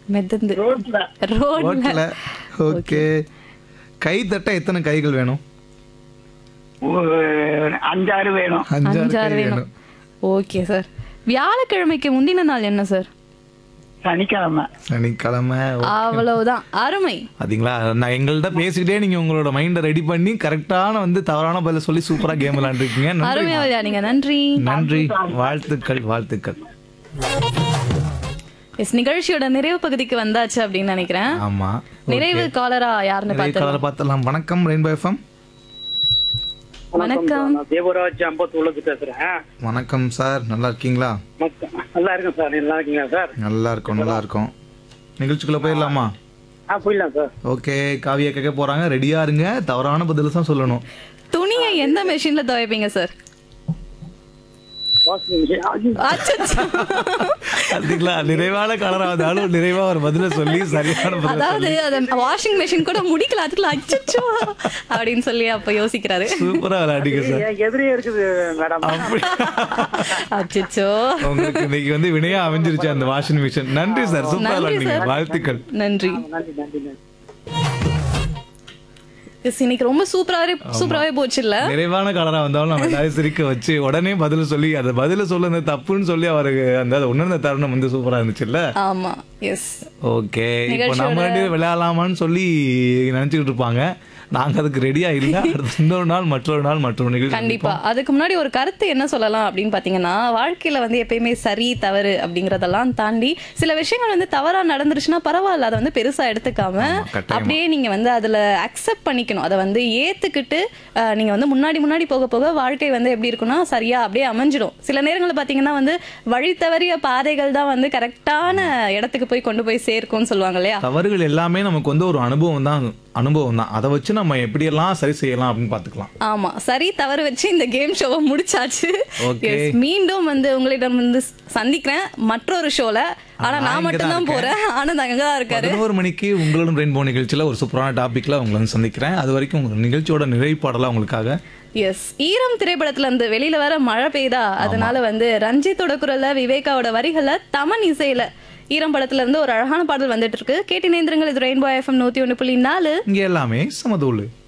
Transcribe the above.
மெதந்து ரோட்ல ரோட்ல ஓட்டல ஓகே கை தட்ட எத்தனை கைகள் வேணும் ஒரு அஞ்சாறு வேணும் அஞ்சாறு அஞ்சாறு கை வேணும் வேணும் ஓகே சார் வியாழக்கிழமைக்கு முந்தின நாள் என்ன சார் சனிக்கிழமை சனிக்கிழமை ஓ- அவ்வளவுதான் அருமை பாத்தீங்களா நான் எங்கள்கிட்ட பேசிக்கிட்டே நீங்க உங்களோட மைண்டை ரெடி பண்ணி கரெக்டான வந்து தவறான பதில சொல்லி சூப்பரா கேம் விளையாண்டுருக்கீங்க நன்றி அருமையா விளையாடுங்க நன்றி நன்றி வாழ்த்துக்கள் வாழ்த்துக்கள் எஸ் நிகழ்ச்சியோட நிறைவு பகுதிக்கு வந்தாச்சு அப்படின்னு நினைக்கிறேன் ஆமா நிறைவு காலரா யாருன்னு நிறைய பார்த்து கலரை பார்த்தலாம் வணக்கம் ரெயின்போ எஃப்எம் வணக்கம் நான் தேவராஜ் அம்பத்தூர்லேருந்து பேசுறேன் வணக்கம் சார் நல்லா இருக்கீங்களா மத்த- நல்லா இருக்கேன் சார் நல்லா இருக்கீங்களா சார் நல்லா இருக்கோம் நல்லா இருக்கோம் நிகழ்ச்சிக்குள்ள போயிடலாமா ஆ போயிடலாம் சார் ஓகே காவியா கேட்க போறாங்க ரெடியா இருங்க தவறான பதில தான் சொல்லணும் துணியை எந்த மெஷின்ல துவைப்பீங்க சார் வாஷிங் மிஷின் அது அச்சச்சோ. அதுங்களா நிறைவான கலரா வந்தாலும் நிறைவா ஒரு பதில சொல்லி சரியான பதில அதாவது அத வாஷிங் மெஷின் கூட முடிக்கல அதுக்குள்ள அச்சச்சோ அப்படின்னு சொல்லி அப்ப யோசிக்கிறாரு சூப்பரா விளையாடிங்க சார் என் எதிரியே இருக்குது மேடம் அப்படி அச்சச்சோ உங்களுக்கு இன்னைக்கு வந்து வினையா அமைஞ்சிருச்சு அந்த வாஷிங் மிஷின் நன்றி சார் சூப்பரா நன்றி விளையாடுங்க சார். வாழ்த்துக்கள் நன்றி நன்றி நன்றி நன்றி Yes, இன்னைக்கு ரொம்ப சூப்பராவே சூப்பராவே போச்சு இல்ல நிறைவான கலரா வந்தாலும் நம்ம எல்லாரும் சிரிக்க வச்சு உடனே பதில் சொல்லி அந்த பதில சொல்லுங்க தப்புன்னு சொல்லி அவருக்கு அந்த உணர்ந்த தருணம் வந்து சூப்பரா இருந்துச்சுல்ல ஆமா எஸ் ஓகே இப்போ நம்ம ரெண்டு பேரும் விளையாடலாமான்னு சொல்லி நினைச்சுக்கிட்டு இருப்பாங்க நாங்க அதுக்கு ரெடியா இல்ல அடுத்த இன்னொரு நாள் மற்றொரு நாள் மற்றொரு நிகழ்ச்சி கண்டிப்பா அதுக்கு முன்னாடி ஒரு கருத்து என்ன சொல்லலாம் அப்படின்னு பாத்தீங்கன்னா வாழ்க்கையில வந்து எப்பயுமே சரி தவறு அப்படிங்கறதெல்லாம் தாண்டி சில விஷயங்கள் வந்து தவறா நடந்துருச்சுன்னா பரவாயில்ல அதை வந்து பெருசா எடுத்துக்காம கட்டாயமா. அப்படியே நீங்க வந்து அதுல அக்செப்ட் பண்ணிக்கணும் அதை வந்து ஏத்துக்கிட்டு அஹ், நீங்க வந்து முன்னாடி முன்னாடி போக போக வாழ்க்கை வந்து எப்படி இருக்கும்னா சரியா அப்படியே அமைஞ்சிடும் சில நேரங்கள்ல பாத்தீங்கன்னா வந்து வழி தவறிய பாதைகள் தான் வந்து கரெக்டான இடத்துக்கு போய் கொண்டு போய் சேர்க்கும்னு சொல்லுவாங்க இல்லையா தவறுகள் எல்லாமே நமக்கு வந்து ஒரு அனுபவம் தான் அனுபவம் தான் அதை வச்சு நம்ம எப்படியெல்லாம் சரி செய்யலாம் அப்படின்னு பாத்துக்கலாம் ஆமா சரி தவறு வச்சு இந்த கேம் ஷோவை முடிச்சாச்சு Okay. Yes, மீண்டும் வந்து உங்களிடம் வந்து சந்திக்கிறேன் மற்றொரு ஷோல ஆனா நான் நான் இங்க மட்டும் தான் தான் போறேன் ஆனந்த் அங்கதான் இருக்காரு பதினோரு மணிக்கு உங்களுடன் ரெயின்போ நிகழ்ச்சியில ஒரு சூப்பரான டாபிக்ல உங்களை வந்து சந்திக்கிறேன் அது வரைக்கும் உங்க நிகழ்ச்சியோட நிறைவு பாடலாம் உங்களுக்காக எஸ் ஈரம் திரைப்படத்துல இருந்து வெளியில வர மழை பெய்தா அதனால வந்து ரஞ்சித்தோட குரல்ல விவேகாவோட வரிகள்ல தமன் இசையில ஈரம் படத்துல இருந்து ஒரு அழகான பாடல் வந்துட்டு இருக்கு கேட்டு நேந்திரங்கள் இது ரெயின்போ எஃப்எம் நூத்தி ஒண்ணு புள்ளி நாலு இங்க எல்லாமே சமதூளு